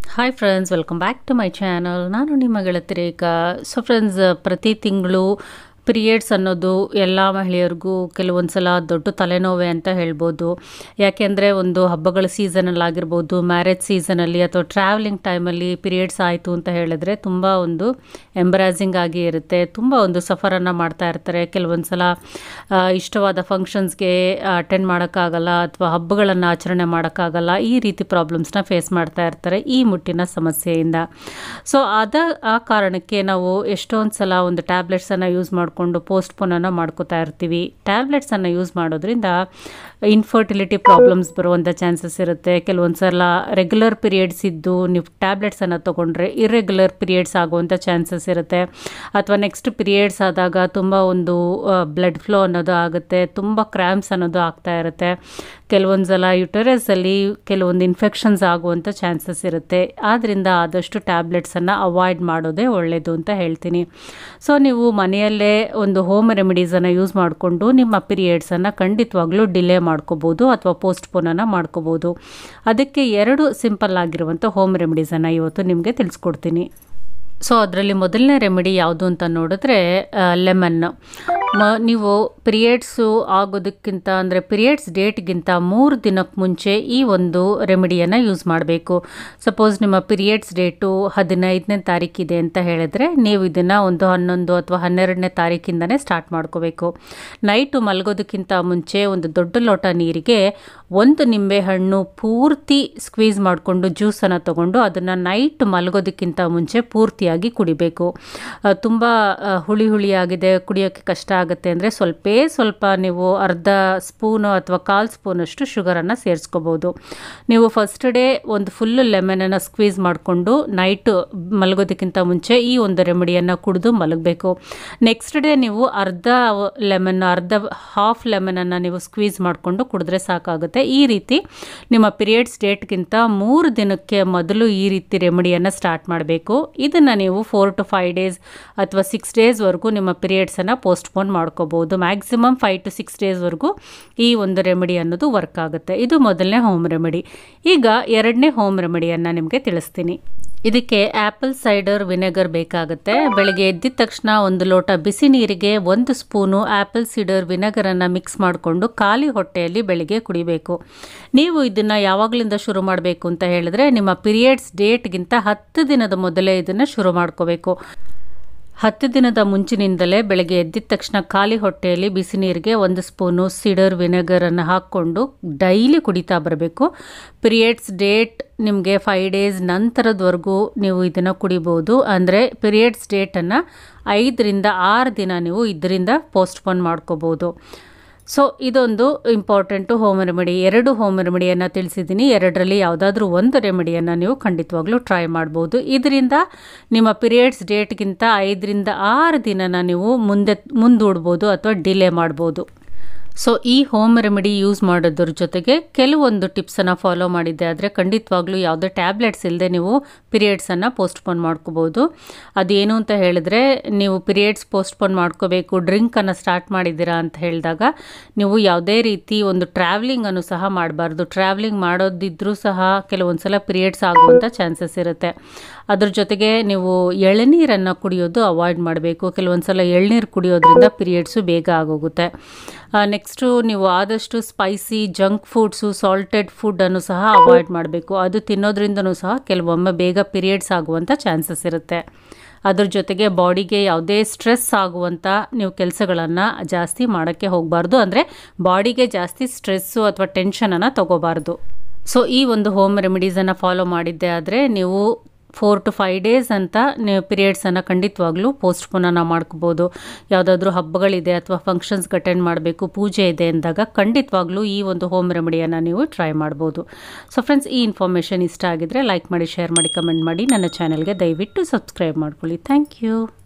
hi friends welcome back to my channel ನಾನು ನಿಮ್ಮ ಗೆಳತಿ ರೇಖಾ ಸೊ ಫ್ರೆಂಡ್ಸ್ ಪ್ರತಿ ತಿಂಗಳು ಪೀರಿಯಡ್ಸ್ ಅನ್ನೋದು ಎಲ್ಲ ಮಹಿಳೆಯರಿಗೂ ಕೆಲವೊಂದು ಸಲ ದೊಡ್ಡ ತಲೆನೋವೆ ಅಂತ ಹೇಳ್ಬೋದು ಯಾಕೆಂದರೆ ಒಂದು ಹಬ್ಬಗಳ ಸೀಸನಲ್ಲಿ ಆಗಿರ್ಬೋದು ಮ್ಯಾರೇಜ್ ಸೀಸನಲ್ಲಿ ಅಥವಾ ಟ್ರಾವೆಲಿಂಗ್ ಟೈಮಲ್ಲಿ ಪೀರಿಯಡ್ಸ್ ಆಯಿತು ಅಂತ ಹೇಳಿದ್ರೆ ತುಂಬ ಒಂದು ಎಂಬರಾಸಿಂಗ್ ಆಗಿ ಇರುತ್ತೆ ತುಂಬ ಒಂದು ಸಫರನ್ನು ಮಾಡ್ತಾ ಇರ್ತಾರೆ ಕೆಲವೊಂದು ಸಲ ಆ, ಇಷ್ಟವಾದ ಫಂಕ್ಷನ್ಸ್ಗೆ ಅಟೆಂಡ್ ಮಾಡೋಕ್ಕಾಗಲ್ಲ ಅಥವಾ ಹಬ್ಬಗಳನ್ನು ಆಚರಣೆ ಮಾಡೋಕ್ಕಾಗಲ್ಲ ಈ ರೀತಿ ಪ್ರಾಬ್ಲಮ್ಸ್ನ ಫೇಸ್ ಮಾಡ್ತಾ ಇರ್ತಾರೆ ಈ ಮುಟ್ಟಿನ ಸಮಸ್ಯೆಯಿಂದ ಸೊ ಅದ ಆ ಕಾರಣಕ್ಕೆ ನಾವು ಎಷ್ಟೊಂದು ಸಲ ಒಂದು ಟ್ಯಾಬ್ಲೆಟ್ಸನ್ನು ಯೂಸ್ ಮಾಡಿಕೊಂಡು ಪೋಸ್ಟ್ಪೋನನ್ನು ಮಾಡ್ಕೋತಾ ಇರ್ತೀವಿ ಟ್ಯಾಬ್ಲೆಟ್ಸನ್ನು ಯೂಸ್ ಮಾಡೋದ್ರಿಂದ ಇನ್ಫರ್ಟಿಲಿಟಿ ಪ್ರಾಬ್ಲಮ್ಸ್ ಬರುವಂಥ ಚಾನ್ಸಸ್ ಇರುತ್ತೆ ಕೆಲವೊಂದು ಸಲ ರೆಗ್ಯುಲರ್ ಪೀರಿಯಡ್ಸ್ ಇದ್ದು ನೀವು ಟ್ಯಾಬ್ಲೆಟ್ಸನ್ನು ತೊಗೊಂಡ್ರೆ ಇರ್ರೆಗ್ಯುಲರ್ ಪೀರಿಯಡ್ಸ್ ಆಗುವಂಥ ಚಾನ್ಸಸ್ ಇರುತ್ತೆ ಅಥವಾ ನೆಕ್ಸ್ಟ್ ಪೀರಿಯಡ್ಸ್ ಆದಾಗ ತುಂಬ ಒಂದು ಬ್ಲಡ್ ಫ್ಲೋ ಅನ್ನೋದು ಆಗುತ್ತೆ ತುಂಬ ಕ್ರ್ಯಾಂಪ್ಸ್ ಅನ್ನೋದು ಆಗ್ತಾ ಇರುತ್ತೆ ಕೆಲವೊಂದು ಸಲ ಯುಟರಸಲ್ಲಿ ಕೆಲವೊಂದು ಇನ್ಫೆಕ್ಷನ್ಸ್ ಆಗುವಂಥ ಚಾನ್ಸಸ್ ಇರುತ್ತೆ ಆದ್ದರಿಂದ ಆದಷ್ಟು ಟ್ಯಾಬ್ಲೆಟ್ಸನ್ನು ಅವಾಯ್ಡ್ ಮಾಡೋದೇ ಒಳ್ಳೆಯದು ಅಂತ ಹೇಳ್ತೀನಿ ಸೊ ನೀವು ಮನೆಯಲ್ಲೇ ಒಂದು ಹೋಮ್ ರೆಮಿಡೀಸನ್ನು ಯೂಸ್ ಮಾಡಿಕೊಂಡು ನಿಮ್ಮ ಪೀರಿಯಡ್ಸನ್ನು ಖಂಡಿತವಾಗ್ಲೂ ಡಿಲೇ ಮಾಡ್ಕೋಬೋದು ಅಥವಾ ಪೋಸ್ಟ್ಪೋನನ್ನು ಮಾಡ್ಕೋಬೋದು ಅದಕ್ಕೆ ಎರಡು ಸಿಂಪಲ್ ಆಗಿರುವಂಥ ಹೋಮ್ ರೆಮಿಡೀಸನ್ನು ಇವತ್ತು ನಿಮಗೆ ತಿಳಿಸ್ಕೊಡ್ತೀನಿ ಸೊ ಅದರಲ್ಲಿ ಮೊದಲನೇ ರೆಮಿಡಿ ಯಾವುದು ಅಂತ ನೋಡಿದ್ರೆ ಲೆಮನ್ ಮ ನೀವು ಪಿರಿಯಡ್ಸು ಆಗೋದಕ್ಕಿಂತ ಅಂದರೆ ಪಿರಿಯಡ್ಸ್ ಡೇಟ್ಗಿಂತ ಮೂರು ದಿನಕ್ಕೆ ಮುಂಚೆ ಈ ಒಂದು ರೆಮಿಡಿಯನ್ನು ಯೂಸ್ ಮಾಡಬೇಕು ಸಪೋಸ್ ನಿಮ್ಮ ಪಿರಿಯಡ್ಸ್ ಡೇಟು ಹದಿನೈದನೇ ತಾರೀಕಿದೆ ಅಂತ ಹೇಳಿದ್ರೆ ನೀವು ಇದನ್ನು ಒಂದು ಹನ್ನೊಂದು ಅಥವಾ ಹನ್ನೆರಡನೇ ತಾರೀಕಿಂದನೇ ಸ್ಟಾರ್ಟ್ ಮಾಡ್ಕೋಬೇಕು ನೈಟು ಮಲಗೋದಕ್ಕಿಂತ ಮುಂಚೆ ಒಂದು ದೊಡ್ಡ ಲೋಟ ನೀರಿಗೆ ಒಂದು ನಿಂಬೆಹಣ್ಣು ಪೂರ್ತಿ ಸ್ಕ್ವೀಸ್ ಮಾಡಿಕೊಂಡು ಜ್ಯೂಸನ್ನು ತಗೊಂಡು ಅದನ್ನು ನೈಟ್ ಮಲಗೋದಕ್ಕಿಂತ ಮುಂಚೆ ಪೂರ್ತಿಯಾಗಿ ಕುಡಿಬೇಕು ತುಂಬ ಹುಳಿ ಹುಳಿಯಾಗಿದೆ ಕುಡಿಯೋಕ್ಕೆ ಕಷ್ಟ ಆಗುತ್ತೆ ಅಂದರೆ ಸ್ವಲ್ಪೇ ಸ್ವಲ್ಪ ನೀವು ಅರ್ಧ ಸ್ಪೂನು ಅಥವಾ ಕಾಲು ಸ್ಪೂನಷ್ಟು ಶುಗರನ್ನು ಸೇರಿಸ್ಕೋಬೋದು ನೀವು ಫಸ್ಟ್ ಡೇ ಒಂದು ಫುಲ್ಲು ಲೆಮನನ್ನು ಸ್ಕ್ವೀಸ್ ಮಾಡಿಕೊಂಡು ನೈಟು ಮಲಗೋದಕ್ಕಿಂತ ಮುಂಚೆ ಈ ಒಂದು ರೆಮಿಡಿಯನ್ನು ಕುಡಿದು ಮಲಗಬೇಕು ನೆಕ್ಸ್ಟ್ ಡೇ ನೀವು ಅರ್ಧ ಲೆಮನ್ ಅರ್ಧ ಹಾಫ್ ಲೆಮನನ್ನು ನೀವು ಸ್ಕ್ವೀಸ್ ಮಾಡಿಕೊಂಡು ಕುಡಿದ್ರೆ ಸಾಕಾಗುತ್ತೆ ಈ ರೀತಿ ನಿಮ್ಮ ಪೀರಿಯಡ್ಸ್ ಡೇಟ್ಗಿಂತ ಮೂರು ದಿನಕ್ಕೆ ಮೊದಲು ಈ ರೀತಿ ರೆಮಿಡಿಯನ್ನು ಸ್ಟಾರ್ಟ್ ಮಾಡಬೇಕು ಇದನ್ನು ನೀವು ಫೋರ್ ಟು ಫೈವ್ ಡೇಸ್ ಅಥವಾ ಸಿಕ್ಸ್ ಡೇಸ್ವರೆಗೂ ನಿಮ್ಮ ಪೀರಿಯಡ್ಸನ್ನು ಪೋಸ್ಟ್ಪೋನ್ ಮಾಡ್ಕೋಬೋದು ಮ್ಯಾಕ್ಸಿಮಮ್ ಫೈವ್ ಟು ಸಿಕ್ಸ್ ಡೇಸ್ವರೆಗೂ ಈ ಒಂದು ರೆಮಿಡಿ ಅನ್ನೋದು ವರ್ಕ್ ಆಗುತ್ತೆ ಇದು ಮೊದಲನೇ ಹೋಮ್ ರೆಮಿಡಿ ಈಗ ಎರಡನೇ ಹೋಮ್ ರೆಮಿಡಿಯನ್ನು ನಿಮಗೆ ತಿಳಿಸ್ತೀನಿ ಇದಕ್ಕೆ ಆ್ಯಪಲ್ ಸೈಡರ್ ವಿನೆಗರ್ ಬೇಕಾಗುತ್ತೆ ಬೆಳಗ್ಗೆ ಎದ್ದಿದ ತಕ್ಷಣ ಒಂದು ಲೋಟ ಬಿಸಿ ನೀರಿಗೆ ಒಂದು ಸ್ಪೂನು ಆ್ಯಪಲ್ ಸೀಡರ್ ವಿನೆಗರನ್ನು ಮಿಕ್ಸ್ ಮಾಡಿಕೊಂಡು ಖಾಲಿ ಹೊಟ್ಟೆಯಲ್ಲಿ ಬೆಳಿಗ್ಗೆ ಕುಡಿಬೇಕು ನೀವು ಇದನ್ನು ಯಾವಾಗಲಿಂದ ಶುರು ಮಾಡಬೇಕು ಅಂತ ಹೇಳಿದ್ರೆ ನಿಮ್ಮ ಪೀರಿಯಡ್ಸ್ ಡೇಟ್ಗಿಂತ ಹತ್ತು ದಿನದ ಮೊದಲೇ ಇದನ್ನು ಶುರು ಮಾಡ್ಕೋಬೇಕು ಹತ್ತು ದಿನದ ಮುಂಚಿನಿಂದಲೇ ಬೆಳಗ್ಗೆ ಎದ್ದಿದ ತಕ್ಷಣ ಖಾಲಿ ಹೊಟ್ಟೆಯಲ್ಲಿ ಬಿಸಿ ನೀರಿಗೆ ಒಂದು ಸ್ಪೂನು ಸಿಡರ್ ವಿನೆಗರನ್ನು ಹಾಕ್ಕೊಂಡು ಡೈಲಿ ಕುಡಿತಾ ಬರಬೇಕು ಪೀರಿಯಡ್ಸ್ ಡೇಟ್ ನಿಮಗೆ ಫೈವ್ ಡೇಸ್ ನಂತರದವರೆಗೂ ನೀವು ಇದನ್ನು ಕುಡಿಬೋದು ಅಂದರೆ ಪೀರಿಯಡ್ಸ್ ಡೇಟನ್ನು ಐದರಿಂದ ಆರು ದಿನ ನೀವು ಇದರಿಂದ ಪೋಸ್ಟ್ಪೋನ್ ಮಾಡ್ಕೋಬೋದು ಸೊ ಇದೊಂದು ಇಂಪಾರ್ಟೆಂಟು ಹೋಮ್ ರೆಮಿಡಿ ಎರಡು ಹೋಮ್ ರೆಮಿಡಿಯನ್ನು ತಿಳಿಸಿದ್ದೀನಿ ಎರಡರಲ್ಲಿ ಯಾವುದಾದ್ರೂ ಒಂದು ರೆಮಿಡಿಯನ್ನು ನೀವು ಖಂಡಿತವಾಗ್ಲೂ ಟ್ರೈ ಮಾಡ್ಬೋದು ಇದರಿಂದ ನಿಮ್ಮ ಪೀರಿಯಡ್ಸ್ ಡೇಟ್ಗಿಂತ ಐದರಿಂದ ಆರು ದಿನನ ನೀವು ಮುಂದೆ ಮುಂದೂಡ್ಬೋದು ಅಥವಾ ಡಿಲೇ ಮಾಡ್ಬೋದು ಸೊ ಈ ಹೋಮ್ ರೆಮಿಡಿ ಯೂಸ್ ಮಾಡೋದ್ರ ಜೊತೆಗೆ ಕೆಲವೊಂದು ಟಿಪ್ಸನ್ನು ಫಾಲೋ ಮಾಡಿದ್ದೆ ಆದರೆ ಖಂಡಿತವಾಗ್ಲೂ ಯಾವುದೇ ಟ್ಯಾಬ್ಲೆಟ್ಸ್ ಇಲ್ಲದೆ ನೀವು ಪೀರಿಯಡ್ಸನ್ನು ಪೋಸ್ಟ್ಪೋನ್ ಮಾಡ್ಕೋಬೋದು ಅದೇನು ಅಂತ ಹೇಳಿದ್ರೆ ನೀವು ಪೀರಿಯಡ್ಸ್ ಪೋಸ್ಟ್ಪೋನ್ ಮಾಡ್ಕೋಬೇಕು ಡ್ರಿಂಕನ್ನು ಸ್ಟಾರ್ಟ್ ಮಾಡಿದ್ದೀರಾ ಅಂತ ಹೇಳಿದಾಗ ನೀವು ಯಾವುದೇ ರೀತಿ ಒಂದು ಟ್ರಾವೆಲಿಂಗನ್ನು ಸಹ ಮಾಡಬಾರ್ದು ಟ್ರಾವೆಲಿಂಗ್ ಮಾಡೋದಿದ್ರೂ ಸಹ ಕೆಲವೊಂದು ಸಲ ಪೀರಿಯಡ್ಸ್ ಆಗುವಂಥ ಚಾನ್ಸಸ್ ಇರುತ್ತೆ ಅದ್ರ ಜೊತೆಗೆ ನೀವು ಎಳನೀರನ್ನು ಕುಡಿಯೋದು ಅವಾಯ್ಡ್ ಮಾಡಬೇಕು ಕೆಲವೊಂದು ಸಲ ಎಳ್ನೀರು ಕುಡಿಯೋದ್ರಿಂದ ಪೀರಿಯಡ್ಸು ಬೇಗ ಆಗೋಗುತ್ತೆ ನೆಕ್ಸ್ಟು ನೀವು ಆದಷ್ಟು ಸ್ಪೈಸಿ ಜಂಕ್ ಫುಡ್ಸು ಸಾಲ್ಟೆಡ್ ಫುಡ್ಡನ್ನು ಸಹ ಅವಾಯ್ಡ್ ಮಾಡಬೇಕು ಅದು ತಿನ್ನೋದ್ರಿಂದನೂ ಸಹ ಕೆಲವೊಮ್ಮೆ ಬೇಗ ಪೀರಿಯಡ್ಸ್ ಆಗುವಂಥ ಚಾನ್ಸಸ್ ಇರುತ್ತೆ ಅದ್ರ ಜೊತೆಗೆ ಬಾಡಿಗೆ ಯಾವುದೇ ಸ್ಟ್ರೆಸ್ ಆಗುವಂಥ ನೀವು ಕೆಲಸಗಳನ್ನು ಜಾಸ್ತಿ ಮಾಡೋಕ್ಕೆ ಹೋಗಬಾರ್ದು ಅಂದರೆ ಬಾಡಿಗೆ ಜಾಸ್ತಿ ಸ್ಟ್ರೆಸ್ಸು ಅಥವಾ ಟೆನ್ಷನನ್ನು ತಗೋಬಾರ್ದು ಸೊ ಈ ಒಂದು ಹೋಮ್ ರೆಮಿಡೀಸನ್ನು ಫಾಲೋ ಮಾಡಿದ್ದೆ ಆದರೆ ನೀವು ಫೋರ್ ಟು ಫೈವ್ ಡೇಸ್ ಅಂತ ನೀವು ಪೀರಿಯಡ್ಸನ್ನು ಖಂಡಿತವಾಗ್ಲೂ ಪೋಸ್ಟ್ಪೋನನ್ನು ಮಾಡ್ಕೋಬೋದು ಯಾವುದಾದ್ರೂ ಹಬ್ಬಗಳಿದೆ ಅಥವಾ ಫಂಕ್ಷನ್ಸ್ಗೆ ಅಟೆಂಡ್ ಮಾಡಬೇಕು ಪೂಜೆ ಇದೆ ಅಂದಾಗ ಖಂಡಿತವಾಗ್ಲೂ ಈ ಒಂದು ಹೋಮ್ ರೆಮಿಡಿಯನ್ನು ನೀವು ಟ್ರೈ ಮಾಡ್ಬೋದು ಸೊ ಫ್ರೆಂಡ್ಸ್ ಈ ಇನ್ಫಾರ್ಮೇಷನ್ ಇಷ್ಟ ಆಗಿದ್ರೆ ಲೈಕ್ ಮಾಡಿ ಶೇರ್ ಮಾಡಿ ಕಮೆಂಟ್ ಮಾಡಿ ನನ್ನ ಚಾನಲ್ಗೆ ದಯವಿಟ್ಟು ಸಬ್ಸ್ಕ್ರೈಬ್ ಮಾಡ್ಕೊಳ್ಳಿ ಥ್ಯಾಂಕ್ ಯು